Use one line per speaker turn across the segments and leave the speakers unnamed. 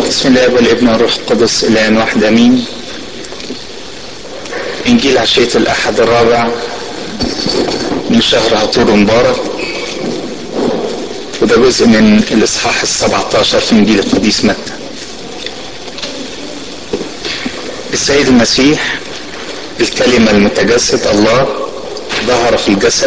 بسم الله والابن والروح القدس الان واحد امين انجيل عشية الاحد الرابع من شهر عطور مبارك وده جزء من الاصحاح السبعة عشر في انجيل القديس متى السيد المسيح الكلمة المتجسد الله ظهر في الجسد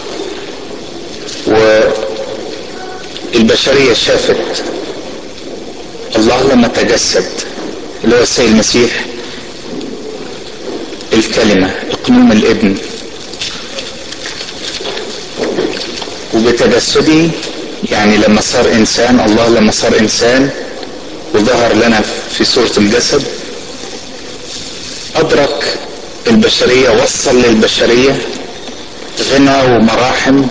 والبشرية شافت الله لما تجسد اللي هو السيد المسيح الكلمة اقنوم الابن وبتجسده يعني لما صار انسان الله لما صار انسان وظهر لنا في صورة الجسد ادرك البشرية وصل للبشرية غنى ومراحم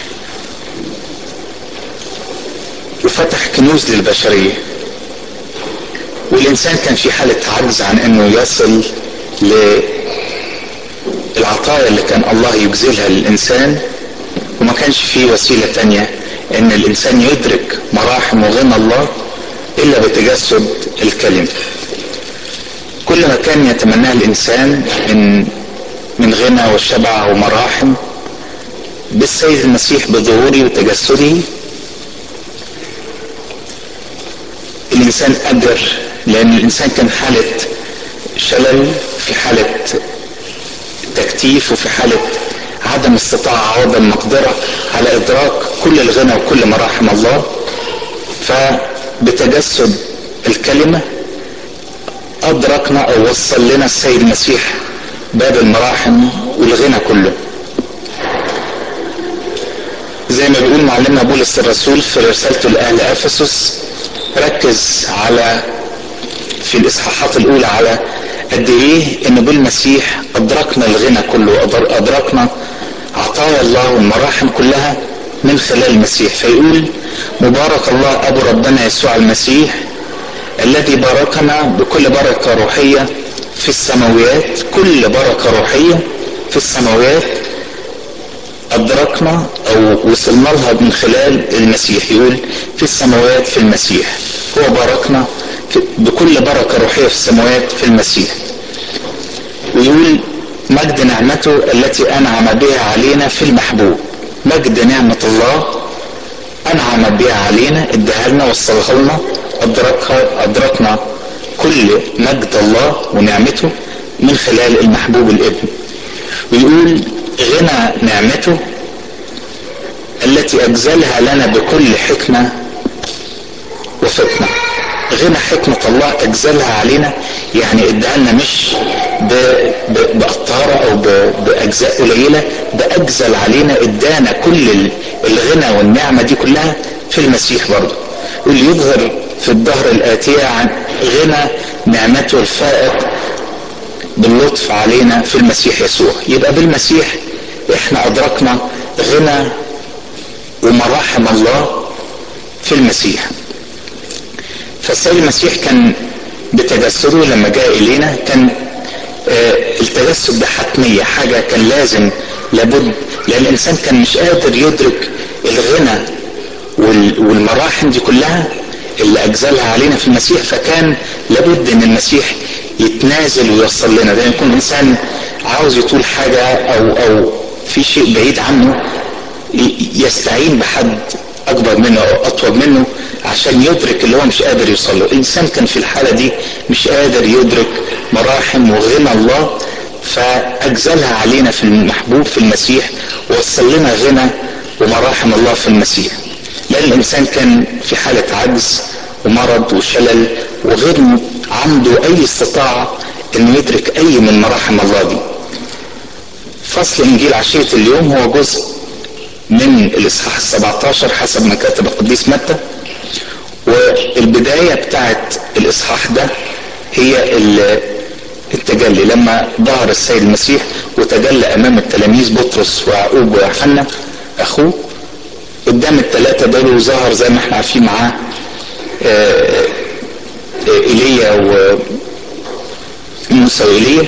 وفتح كنوز للبشريه والإنسان كان في حالة عجز عن أنه يصل للعطايا اللي كان الله يجزلها للإنسان وما كانش في وسيلة تانية أن الإنسان يدرك مراحم وغنى الله إلا بتجسد الكلمة كل ما كان يتمناه الإنسان من من غنى وشبع ومراحم بالسيد المسيح بظهوره وتجسده الإنسان قدر لأن الإنسان كان حالة شلل في حالة تكتيف وفي حالة عدم استطاعة وعدم مقدرة على إدراك كل الغنى وكل مراحم الله فبتجسد الكلمة أدركنا أو وصل لنا السيد المسيح باب المراحم والغنى كله زي ما بيقول معلمنا بولس الرسول في رسالته لأهل أفسس ركز على في الاصحاحات الاولى على قد ايه ان بالمسيح ادركنا الغنى كله ادركنا عطايا الله والمراحم كلها من خلال المسيح فيقول مبارك الله ابو ربنا يسوع المسيح الذي باركنا بكل بركه روحيه في السماويات كل بركه روحيه في السماويات أدركنا أو وصلنا لها من خلال المسيح يقول في السماوات في المسيح هو باركنا بكل بركة روحية في السماوات في المسيح ويقول مجد نعمته التي أنعم بها علينا في المحبوب مجد نعمة الله أنعم بها علينا اداها لنا وصلها لنا أدركها أدركنا كل مجد الله ونعمته من خلال المحبوب الابن ويقول غنى نعمته التي أجزلها لنا بكل حكمة وفتنة غنى حكمة الله أجزلها علينا يعني اداها لنا مش بقطارة أو بأجزاء قليلة ده أجزل علينا ادانا كل الغنى والنعمة دي كلها في المسيح برضه واللي يظهر في الظهر الآتية عن غنى نعمته الفائق باللطف علينا في المسيح يسوع يبقى بالمسيح احنا ادركنا غنى ومراحم الله في المسيح فالسيد المسيح كان بتجسده لما جاء الينا كان آه التجسد ده حتميه حاجه كان لازم لابد لان الانسان كان مش قادر يدرك الغنى والمراحم دي كلها اللي اجزلها علينا في المسيح فكان لابد ان المسيح يتنازل ويوصل لنا ده يكون انسان عاوز يطول حاجه او او في شيء بعيد عنه يستعين بحد اكبر منه او اطول منه عشان يدرك اللي هو مش قادر يوصل له الانسان كان في الحاله دي مش قادر يدرك مراحم وغنى الله فاجزلها علينا في المحبوب في المسيح ووصل لنا غنى ومراحم الله في المسيح لان الانسان كان في حاله عجز ومرض وشلل وغير عنده اي استطاعه انه يدرك اي من مراحم الله دي فصل انجيل عشيه اليوم هو جزء من الاصحاح ال17 حسب ما كتب القديس متى والبدايه بتاعت الاصحاح ده هي التجلي لما ظهر السيد المسيح وتجلى امام التلاميذ بطرس ويعقوب ويوحنا اخوه قدام الثلاثه دول وظهر زي ما احنا عارفين معاه ايليا وموسى وايليا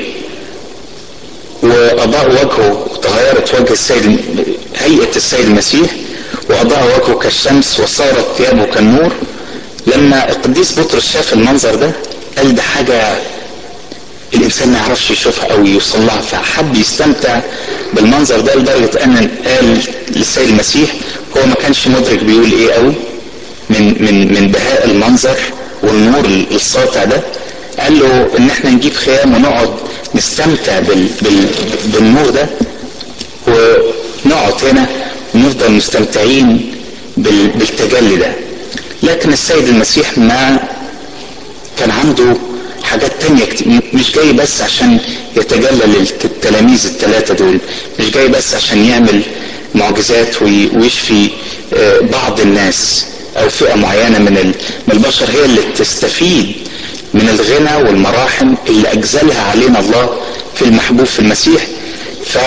واضاء وجهه وتغيرت وجه السيد هيئه السيد المسيح واضاء وجهه كالشمس وصارت ثيابه كالنور لما القديس بطرس شاف المنظر ده قال ده حاجة الانسان ما يعرفش يشوفها او يوصل لها فحب يستمتع بالمنظر ده لدرجة ان قال للسيد المسيح هو ما كانش مدرك بيقول ايه قوي من من من بهاء المنظر والنور الساطع ده قال له ان احنا نجيب خيام ونقعد نستمتع بال بال بالنور ده ونقعد هنا ونفضل مستمتعين بال بالتجلي ده لكن السيد المسيح ما كان عنده حاجات تانية كتير مش جاي بس عشان يتجلى للتلاميذ الثلاثة دول مش جاي بس عشان يعمل معجزات ويشفي بعض الناس او فئة معينة من من البشر هي اللي تستفيد من الغنى والمراحم اللي اجزلها علينا الله في المحبوب في المسيح ف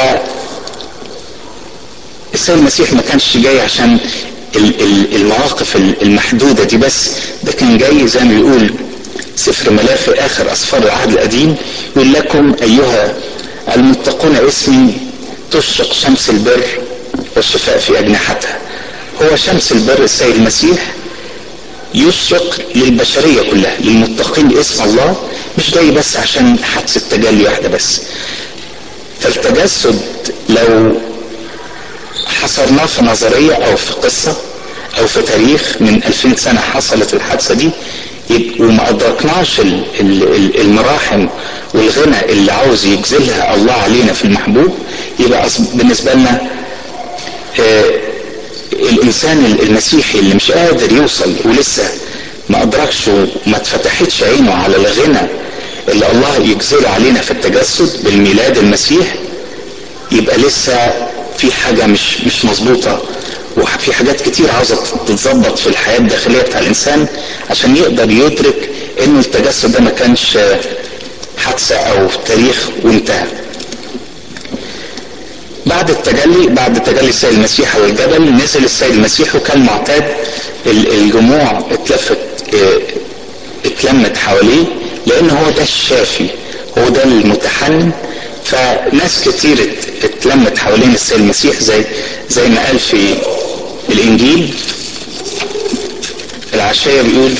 السيد المسيح ما كانش جاي عشان المواقف المحدودة دي بس ده كان جاي زي ما بيقول سفر ملاخي اخر اسفار العهد القديم يقول لكم ايها المتقون اسمي تشرق شمس البر والشفاء في اجنحتها هو شمس البر السيد المسيح يشرق للبشرية كلها للمتقين اسم الله مش جاي بس عشان حادثة تجلي واحدة بس فالتجسد لو حصرناه في نظرية او في قصة او في تاريخ من 2000 سنة حصلت الحادثة دي وما ادركناش المراحم والغنى اللي عاوز يجزلها الله علينا في المحبوب يبقى بالنسبة لنا الانسان المسيحي اللي مش قادر يوصل ولسه ما ادركش وما اتفتحتش عينه على الغنى اللي الله يجزله علينا في التجسد بالميلاد المسيح يبقى لسه في حاجة مش مش مظبوطة وفي حاجات كتير عاوزة تتظبط في الحياة الداخلية بتاع الإنسان عشان يقدر يدرك إن التجسد ده ما كانش حادثة أو تاريخ وانتهى. بعد التجلي بعد تجلي السيد المسيح على الجبل نزل السيد المسيح وكان معتاد الجموع اتلفت اتلمت حواليه لأن هو ده الشافي هو ده المتحنن فناس كتير اتلمت حوالين السيد المسيح زي زي ما قال في الانجيل العشية بيقول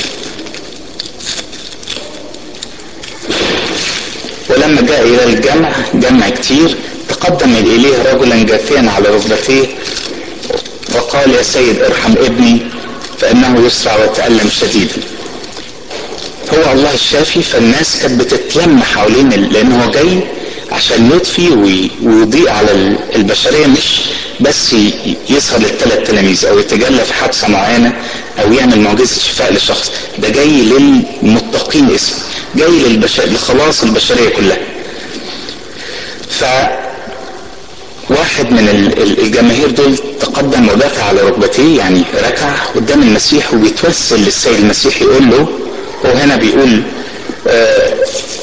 ولما جاء الى الجمع جمع كتير تقدم اليه رجلا جاثيا على ركبتيه وقال يا سيد ارحم ابني فانه يسرع ويتألم شديدا هو الله الشافي فالناس كانت بتتلم حوالين لان هو جاي عشان يطفي ويضيء على البشريه مش بس يظهر للثلاث تلاميذ او يتجلى في حادثه معينه او يعمل معجزه شفاء لشخص ده جاي للمتقين اسمه جاي للبشر لخلاص البشريه كلها ف واحد من الجماهير دول تقدم ودافع على ركبتيه يعني ركع قدام المسيح وبيتوسل للسيد المسيح يقول له هو هنا بيقول آه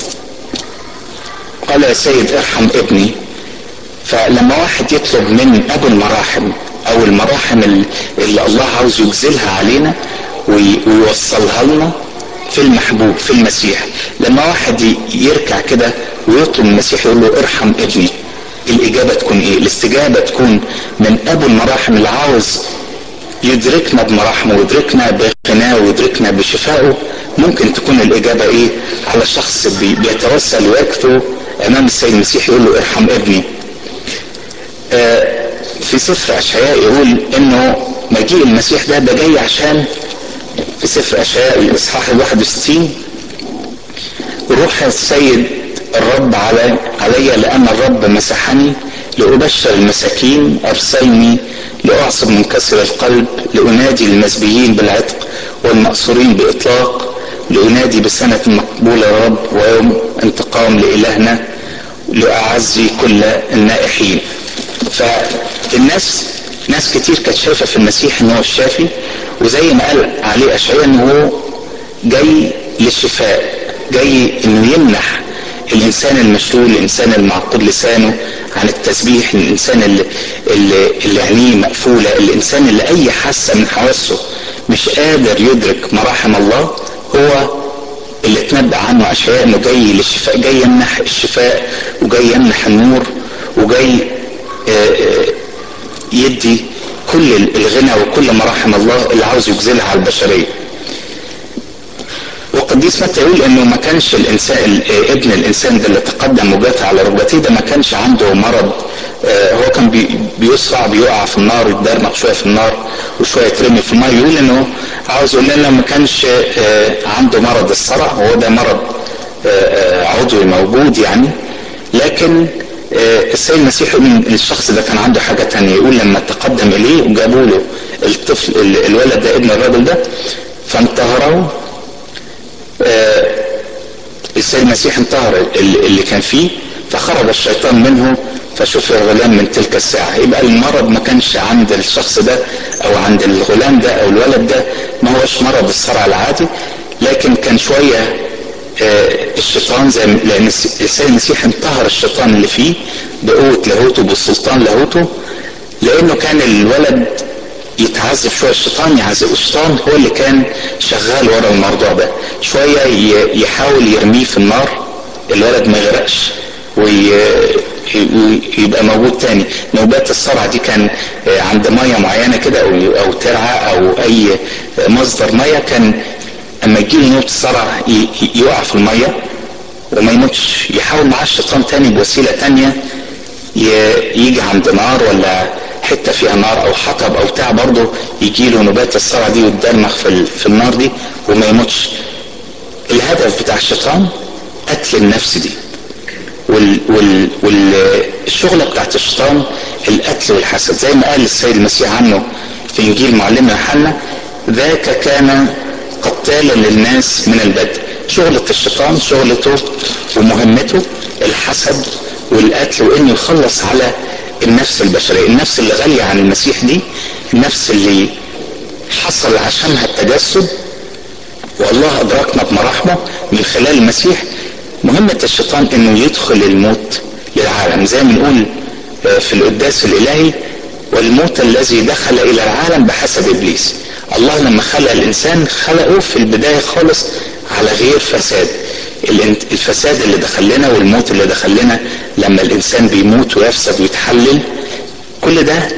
قال يا سيد ارحم ابني فلما واحد يطلب من ابو المراحم او المراحم اللي الله عاوز يجزلها علينا ويوصلها لنا في المحبوب في المسيح لما واحد يركع كده ويطلب من المسيح يقول له ارحم ابني الاجابه تكون ايه الاستجابه تكون من ابو المراحم اللي عاوز يدركنا بمراحمه ويدركنا بغناه ويدركنا بشفائه ممكن تكون الاجابه ايه على شخص بيتوسل ويكفو امام السيد المسيح يقول له ارحم ابني آه في سفر اشعياء يقول انه مجيء المسيح ده ده جاي عشان في سفر اشعياء الاصحاح ال 61 روح السيد الرب علي علي لان الرب مسحني لابشر المساكين ارسلني لاعصب منكسر القلب لانادي المسبيين بالعتق والمأسورين باطلاق لأنادي بسنة مقبولة يا رب ويوم انتقام لإلهنا لأعزي كل النائحين فالناس ناس كتير كانت شايفة في المسيح ان هو الشافي وزي ما قال عليه أشعياء ان هو جاي للشفاء جاي انه يمنح الانسان المشلول الانسان المعقود لسانه عن التسبيح الانسان اللي اللي, اللي عينيه مقفوله الانسان اللي اي حاسه من حواسه مش قادر يدرك مراحم الله هو اللي اتنبأ عنه اشعياء انه جاي للشفاء جاي يمنح الشفاء وجاي يمنح النور وجاي يدي كل الغنى وكل مراحم الله اللي عاوز يجزلها على البشريه القديس متى يقول انه ما كانش الانسان ابن الانسان ده اللي تقدم وجات على ركبتيه ده ما كانش عنده مرض هو كان بي بيصرع بيقع في النار يتدرمغ شويه في النار وشويه يترمي في الماء يقول انه عاوز يقول لنا ما كانش عنده مرض الصرع هو ده مرض عضوي موجود يعني لكن السيد المسيح يقول ان الشخص ده كان عنده حاجه تانية يقول لما تقدم اليه وجابوا له الطفل الولد ده ابن الراجل ده فانتهره السيد المسيح انتهر اللي كان فيه فخرج الشيطان منه فشفي الغلام من تلك الساعة يبقى المرض ما كانش عند الشخص ده او عند الغلام ده او الولد ده ما هوش مرض الصرع العادي لكن كان شوية الشيطان زي لان السيد المسيح انتهر الشيطان اللي فيه بقوة لاهوته بالسلطان لاهوته لانه كان الولد يتعذب شويه الشيطان يعذب الشيطان هو اللي كان شغال ورا الموضوع ده شويه يحاول يرميه في النار الولد ما يغرقش ويبقى موجود تاني نوبات الصرع دي كان عند ميه معينه كده او او ترعه او اي مصدر ميه كان اما يجيله نوبه الصرع يقع في الميه وما يموتش يحاول معاه الشيطان تاني بوسيله تانيه يجي عند نار ولا حته فيها نار او حطب او بتاع برضه يجي له نوبات الصرع دي ويتدرمغ في, في النار دي وما يموتش الهدف بتاع الشيطان قتل النفس دي وال وال والشغله بتاعت الشيطان القتل والحسد زي ما قال السيد المسيح عنه في انجيل معلمنا يوحنا ذاك كان قتالا للناس من البدء شغلة الشيطان شغلته ومهمته الحسد والقتل وانه يخلص على النفس البشرية النفس اللي غالية عن المسيح دي النفس اللي حصل عشانها التجسد والله أدركنا بمراحمه من خلال المسيح مهمة الشيطان انه يدخل الموت للعالم زي ما نقول في القداس الالهي والموت الذي دخل الى العالم بحسب ابليس الله لما خلق الانسان خلقه في البداية خالص على غير فساد الفساد اللي دخل لنا والموت اللي دخل لنا لما الانسان بيموت ويفسد ويتحلل كل ده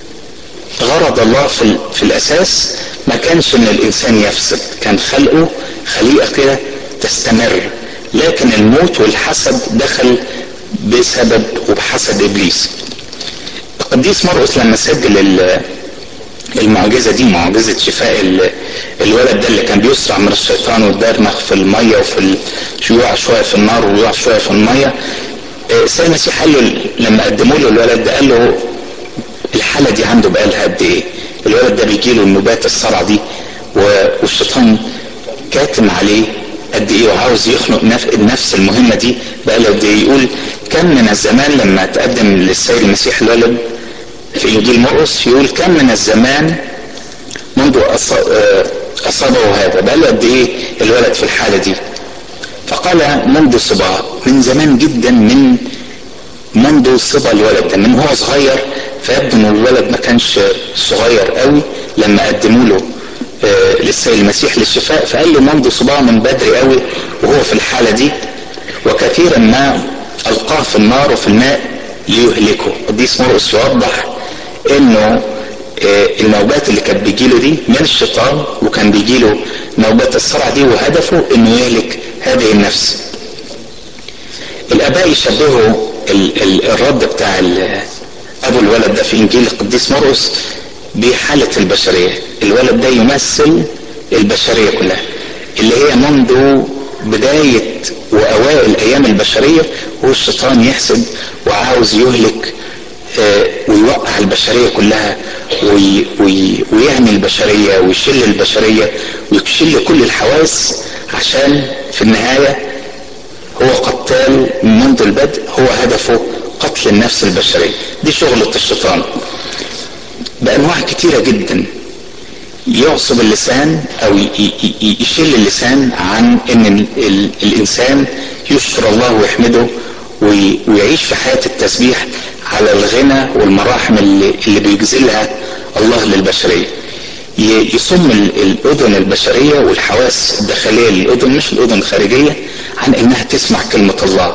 غرض الله في, في الاساس ما كانش ان الانسان يفسد كان خلقه خليقه كده تستمر لكن الموت والحسد دخل بسبب وبحسد ابليس القديس مرقس لما سجل المعجزة دي معجزة شفاء الولد ده اللي كان بيسرع من الشيطان ويتدرمغ في المية وفي يقع شوية في النار ويقع شوية في المية السيد المسيح قال له لما قدموا له الولد ده قال له الحالة دي عنده بقالها قد ايه؟ الولد ده بيجي له النوبات الصرع دي والشيطان كاتم عليه قد ايه وعاوز يخنق النفس المهمة دي بقى له قد ايه يقول كم من الزمان لما تقدم للسيد المسيح الولد في انجيل مرقس يقول كم من الزمان منذ اصابه هذا بقى له قد ايه الولد في الحاله دي فقال منذ صبا من زمان جدا من منذ صبا الولد ده من هو صغير فيبدو ان الولد ما كانش صغير قوي لما قدموا له للسيد المسيح للشفاء فقال له منذ صباع من بدري قوي وهو في الحاله دي وكثيرا ما القاه في النار وفي الماء ليهلكه قديس مرقس يوضح انه النوبات اللي كانت بيجيله دي من الشيطان وكان بيجيله نوبات الصرع دي وهدفه انه يهلك هذه النفس الاباء يشبهوا الرد بتاع ابو الولد ده في انجيل القديس مرقس بحالة البشرية الولد ده يمثل البشرية كلها اللي هي منذ بداية وأوائل أيام البشرية هو الشيطان يحسد وعاوز يهلك ويوقع البشرية كلها وي وي ويعمل البشرية ويشل البشرية ويشل كل الحواس عشان في النهاية هو قتال منذ البدء هو هدفه قتل النفس البشرية دي شغلة الشيطان بأنواع كتيرة جدا يعصب اللسان أو يشل اللسان عن أن الإنسان يشكر الله ويحمده ويعيش في حياة التسبيح على الغنى والمراحم اللي, اللي بيجزلها الله للبشرية يصم الأذن البشرية والحواس الداخلية للأذن مش الأذن الخارجية عن أنها تسمع كلمة الله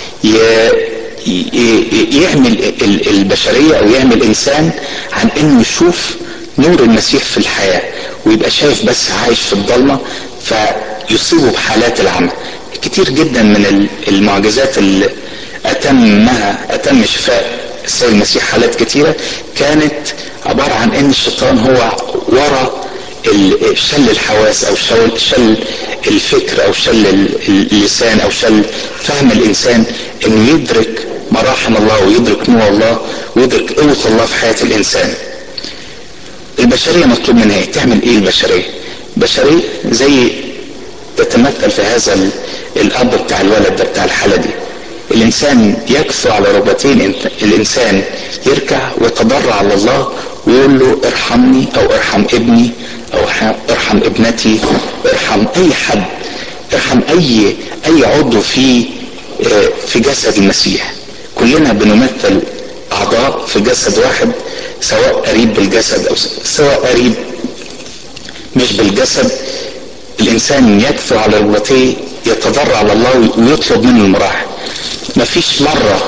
يعمل البشرية أو يعمل إنسان عن أنه يشوف نور المسيح في الحياة ويبقى شايف بس عايش في الضلمة يصيبوا بحالات العمى كتير جدا من المعجزات اللي اتمها اتم شفاء السيد المسيح حالات كتيره كانت عباره عن ان الشيطان هو ورا شل الحواس او شل, شل الفكر او شل اللسان او شل فهم الانسان انه يدرك مراحم الله ويدرك نور الله ويدرك قوة الله في حياة الانسان البشرية مطلوب منها ايه تعمل ايه البشرية البشرية زي تتمثل في هذا الاب بتاع الولد ده بتاع الحالة دي الانسان يكفو على ركبتين الانسان يركع ويتضرع على الله ويقول له ارحمني او ارحم ابني او ارحم ابنتي ارحم اي حد ارحم اي اي عضو في في جسد المسيح كلنا بنمثل اعضاء في جسد واحد سواء قريب بالجسد او سواء قريب مش بالجسد الانسان يكفو على ركبتيه يتضرع على الله ويطلب منه المراحل مفيش مرة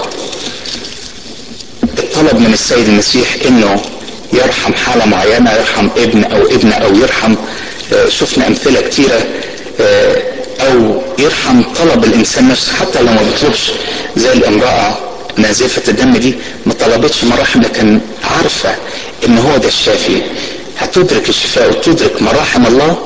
الطلب من السيد المسيح انه يرحم حالة معينة يرحم ابن او ابنة او يرحم شفنا امثلة كتيرة او يرحم طلب الانسان نفسه حتى لو ما بيطلبش زي الامرأة نازفة الدم دي ما طلبتش مراحم لكن عارفة ان هو ده الشافي هتدرك الشفاء وتدرك مراحم الله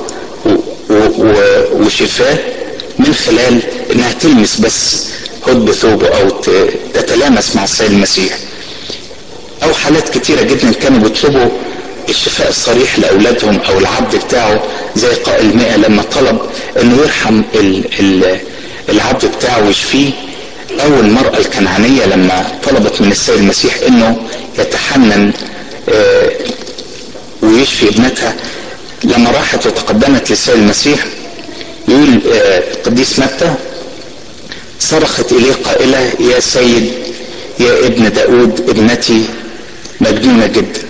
وشفاه من خلال انها تلمس بس هد ثوبه او تتلامس مع السيد المسيح او حالات كتيرة جدا كانوا بيطلبوا الشفاء الصريح لاولادهم او العبد بتاعه زي قائل مئة لما طلب انه يرحم ال ال العبد بتاعه ويشفيه او المرأة الكنعانية لما طلبت من السيد المسيح انه يتحنن آه ويشفي ابنتها لما راحت وتقدمت للسيد المسيح يقول آه القديس متى صرخت إليه قائلة يا سيد يا ابن داود ابنتي مجنونة جدا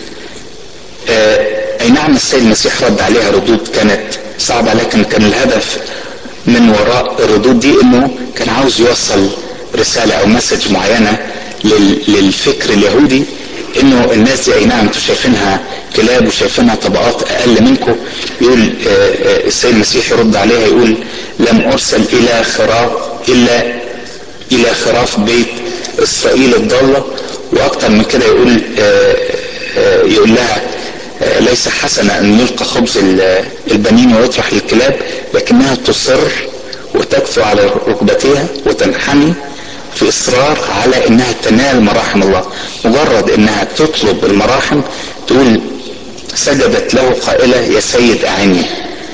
آه أي نعم السيد المسيح رد عليها ردود كانت صعبة لكن كان الهدف من وراء الردود دي انه كان عاوز يوصل رسالة او مسج معينة للفكر اليهودي انه الناس دي اي نعم انتوا شايفينها كلاب وشايفينها طبقات اقل منكم يقول السيد المسيح يرد عليها يقول لم ارسل الى خراف الا الى خراف بيت اسرائيل الضاله واكتر من كده يقول يقول لها ليس حسنا ان يلقى خبز البنين ويطرح للكلاب لكنها تصر وتكفو على ركبتيها وتنحني في اصرار على انها تنال مراحم الله مجرد انها تطلب المراحم تقول سجدت له قائله يا سيد اعني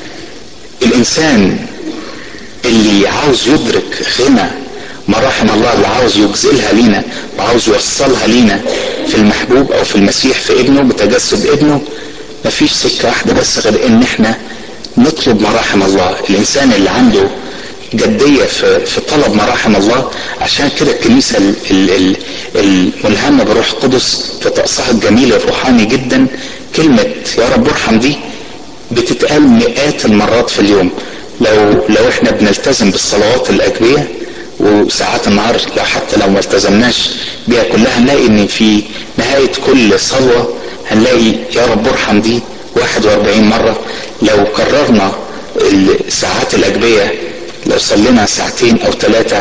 الانسان اللي عاوز يدرك غنى مراحم الله اللي عاوز يجزلها لينا وعاوز يوصلها لينا في المحبوب او في المسيح في ابنه بتجسد ابنه مفيش سكة واحدة بس غير ان احنا نطلب مراحم الله الانسان اللي عنده جدية في, في طلب مراحم الله عشان كده الكنيسة ال ال الملهمة بروح القدس في طقسها الجميل الروحاني جدا كلمة يا رب ارحم دي بتتقال مئات المرات في اليوم لو لو احنا بنلتزم بالصلوات الاجبيه وساعات النهار لو حتى لو ما التزمناش بيها كلها هنلاقي ان في نهايه كل صلوه هنلاقي يا رب ارحم دي 41 مره لو كررنا الساعات الاجبيه لو صلينا ساعتين او ثلاثه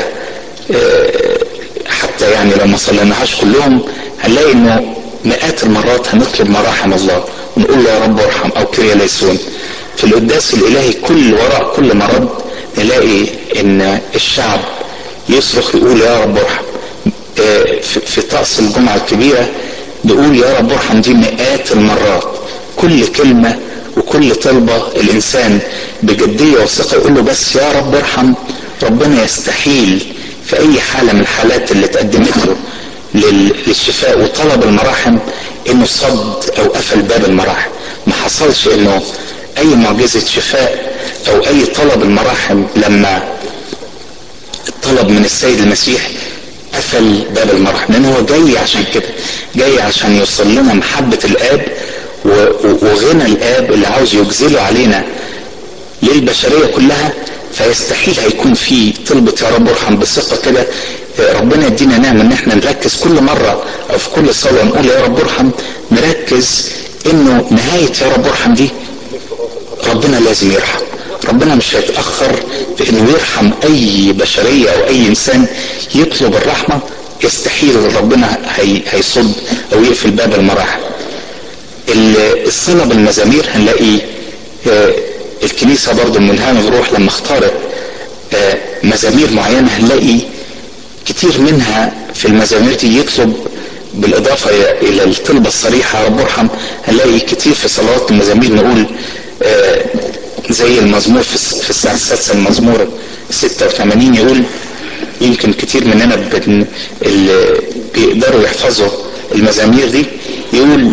حتى يعني لو ما صليناهاش كلهم هنلاقي انه مئات المرات هنطلب مراحم الله ونقول له يا رب ارحم او كريا ليسون في القداس الالهي كل وراء كل مرض نلاقي ان الشعب يصرخ يقول يا رب ارحم في طقس الجمعة الكبيرة نقول يا رب ارحم دي مئات المرات كل كلمة وكل طلبة الإنسان بجدية وثقة يقول له بس يا رب ارحم ربنا يستحيل في أي حالة من الحالات اللي اتقدمت له للشفاء وطلب المراحم انه صد او قفل باب المراحم ما حصلش انه اي معجزة شفاء او اي طلب المراحم لما طلب من السيد المسيح قفل باب المراحم لان هو جاي عشان كده جاي عشان يوصل لنا محبة الاب وغنى الاب اللي عاوز يجزله علينا للبشرية كلها فيستحيل هيكون في طلبة يا رب ارحم بثقة كده ربنا يدينا نعمة ان احنا نركز كل مرة او في كل صلاة نقول يا رب ارحم نركز انه نهاية يا رب ارحم دي ربنا لازم يرحم ربنا مش هيتأخر في انه يرحم اي بشرية او اي انسان يطلب الرحمة يستحيل ربنا هي هيصد او يقفل باب المراحم الصلة بالمزامير هنلاقي الكنيسة برضو ملهمة الروح لما اختارت مزامير معينة هنلاقي كتير منها في المزامير دي يطلب بالإضافة إلى الطلبة الصريحة رب ارحم هنلاقي كتير في صلوات المزامير نقول زي المزمور في الساعة السادسة المزمور 86 يقول يمكن كتير مننا اللي بيقدروا يحفظوا المزامير دي يقول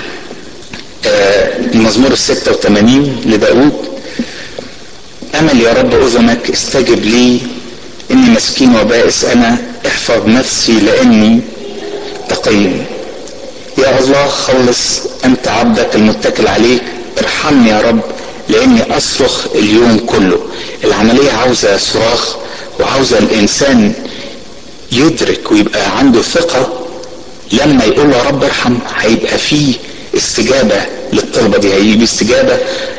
المزمور الستة وثمانين لداود أمل يا رب أذنك استجب لي إني مسكين وبائس أنا احفظ نفسي لأني تقي يا الله خلص أنت عبدك المتكل عليك ارحمني يا رب لأني أصرخ اليوم كله العملية عاوزة صراخ وعاوزة الإنسان يدرك ويبقى عنده ثقة لما يقول له يا رب ارحم هيبقى فيه استجابة للطلبة دي هيجي استجابة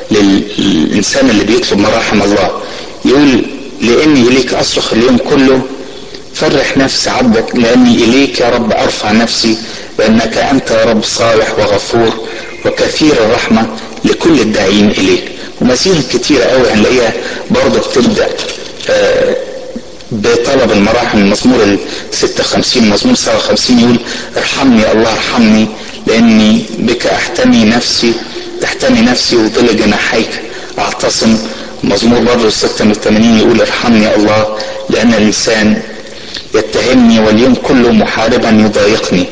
للإنسان اللي بيطلب مراحم الله يقول لأني إليك أصرخ اليوم كله فرح نفس عبدك لأني إليك يا رب أرفع نفسي لأنك أنت يا رب صالح وغفور وكثير الرحمة لكل الداعين إليك ومسير كتيرة قوي هنلاقيها برضه بتبدأ آه بطلب المراحم المزمور ال 56 مزمور 57 يقول ارحمني الله ارحمني لاني بك احتمي نفسي تحتمي نفسي وظل جناحيك اعتصم مزمور برضه 86 يقول ارحمني يا الله لان الانسان يتهمني واليوم كله محاربا يضايقني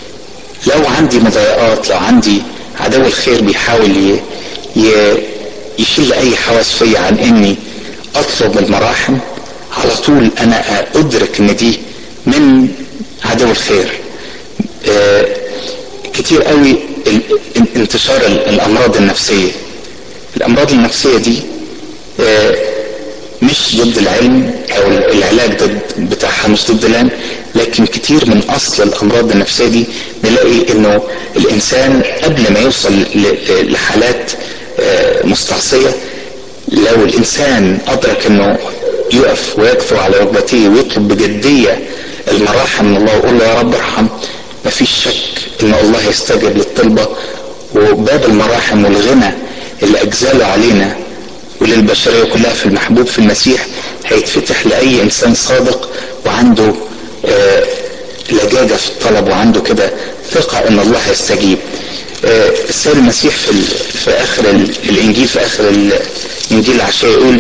لو عندي مضايقات لو عندي عدو الخير بيحاول ي... ي... يشيل اي حواس فيا عن اني اطلب المراحم على طول انا ادرك ان دي من عدو الخير آه كتير قوي انتشار الامراض النفسيه الامراض النفسيه دي آه مش ضد العلم او العلاج ضد بتاعها مش ضد العلم لكن كتير من اصل الامراض النفسيه دي نلاقي انه الانسان قبل ما يوصل لحالات آه مستعصيه لو الانسان ادرك انه يقف ويكفو على ركبتيه ويطلب بجدية المراحم من الله ويقول له يا رب ارحم مفيش شك ان الله يستجب للطلبة وباب المراحم والغنى اللي اجزاله علينا وللبشرية كلها في المحبوب في المسيح هيتفتح لأي إنسان صادق وعنده آه لجاجة في الطلب وعنده كده ثقة إن الله هيستجيب آه السيد المسيح في, في آخر الإنجيل في آخر الإنجيل العشاء يقول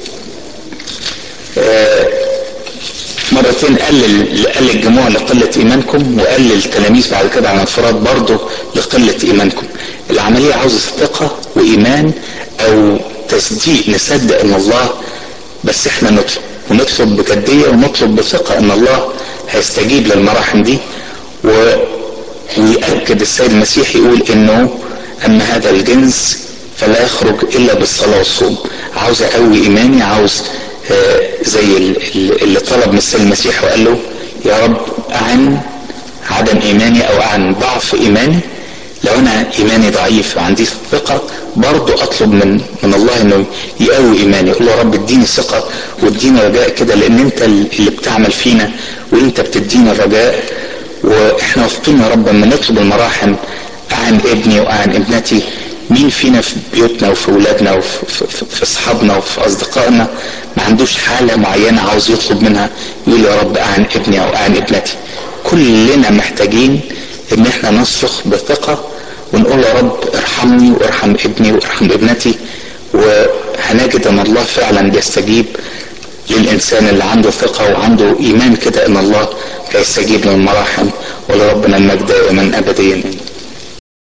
مرتين قال قال للجموع لقلة إيمانكم وقال للتلاميذ بعد كده على انفراد برضه لقلة إيمانكم العملية عاوزة ثقة وإيمان أو تصديق نصدق إن الله بس إحنا نطلب ونطلب بجدية ونطلب بثقة إن الله هيستجيب للمراحم دي و... ويأكد السيد المسيح يقول إنه أما هذا الجنس فلا يخرج إلا بالصلاة والصوم عاوز أقوي إيماني عاوز زي اللي طلب من السيد المسيح وقال له يا رب أعن عدم إيماني أو أعن ضعف إيماني لو أنا إيماني ضعيف وعندي ثقة برضو أطلب من من الله إنه يقوي إيماني يقول له يا رب اديني ثقة واديني رجاء كده لأن أنت اللي بتعمل فينا وأنت بتدينا الرجاء وإحنا واثقين يا رب لما نطلب المراحم أعن ابني وأعن ابنتي مين فينا في بيوتنا وفي ولادنا وفي في, في اصحابنا وفي اصدقائنا ما عندوش حالة معينة عاوز يطلب منها يقول يا رب اعن ابني او اعن ابنتي كلنا محتاجين ان احنا نصرخ بثقة ونقول يا رب ارحمني وارحم ابني وارحم ابنتي وهنجد ان الله فعلا بيستجيب للانسان اللي عنده ثقة وعنده ايمان كده ان الله هيستجيب للمراحم ولربنا المجد دائما ابديا